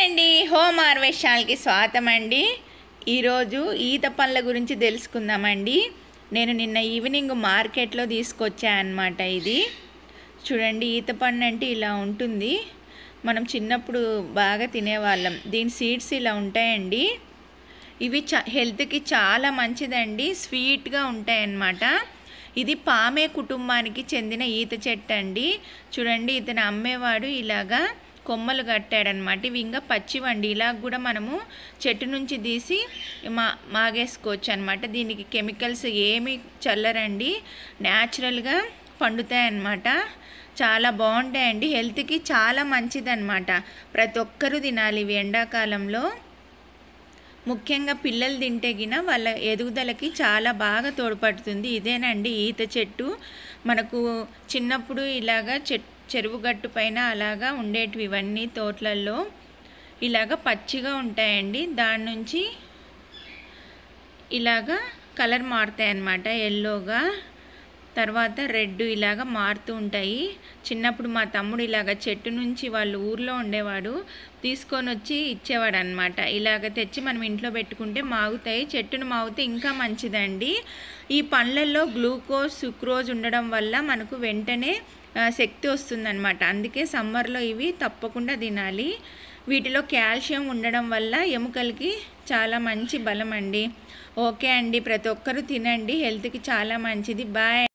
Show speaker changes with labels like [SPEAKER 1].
[SPEAKER 1] అండి హోమ్ హార్వెస్టాల్కి స్వాగతం అండి ఈరోజు ఈత పండ్ల గురించి తెలుసుకుందామండి నేను నిన్న ఈవినింగ్ మార్కెట్లో తీసుకొచ్చా అన్నమాట ఇది చూడండి ఈత పండు అంటే ఇలా ఉంటుంది మనం చిన్నప్పుడు బాగా తినేవాళ్ళం దీని సీడ్స్ ఇలా ఉంటాయండి ఇవి చ హెల్త్కి చాలా మంచిదండి స్వీట్గా ఉంటాయన్నమాట ఇది పామే కుటుంబానికి చెందిన ఈత చెట్టు అండి చూడండి ఇతను అమ్మేవాడు ఇలాగా కొమ్మలు కట్టాడనమాట ఇవి ఇంకా పచ్చివండి ఇలా కూడా మనము చెట్టు నుంచి తీసి మా మాగేసుకోవచ్చు అనమాట దీనికి కెమికల్స్ ఏమి చల్లరండి న్యాచురల్గా పండుతాయన్నమాట చాలా బాగుంటాయండి హెల్త్కి చాలా మంచిదన్నమాట ప్రతి ఒక్కరూ తినాలి ఇవి ఎండాకాలంలో ముఖ్యంగా పిల్లలు తింటే గిన వాళ్ళ ఎదుగుదలకి చాలా బాగా తోడ్పడుతుంది ఇదేనండి ఈత చెట్టు మనకు చిన్నప్పుడు ఇలాగా చెట్ చెరువు గట్టు పైన అలాగా ఉండేటివి ఇవన్నీ తోటలలో ఇలాగ పచ్చిగా ఉంటాయండి దాని నుంచి ఇలాగా కలర్ మారుతాయి అన్నమాట ఎల్లోగా తర్వాత రెడ్ ఇలాగ మారుతూ ఉంటాయి చిన్నప్పుడు మా తమ్ముడు ఇలాగ చెట్టు నుంచి వాళ్ళు ఊర్లో ఉండేవాడు తీసుకొని వచ్చి ఇచ్చేవాడు అనమాట ఇలాగ తెచ్చి మనం ఇంట్లో పెట్టుకుంటే మాగుతాయి చెట్టును మాగితే ఇంకా మంచిదండి ఈ పండ్లలో గ్లూకోజ్ సుక్రోజ్ ఉండడం వల్ల మనకు వెంటనే ఆ, శక్తి వస్తుందన్నమాట అందుకే సమ్మర్లో ఇవి తప్పకుండా తినాలి వీటిలో కాల్షియం ఉండడం వల్ల ఎముకలకి చాలా మంచి బలం అండి ఓకే అండి ప్రతి ఒక్కరూ తినండి హెల్త్కి చాలా మంచిది బాయ్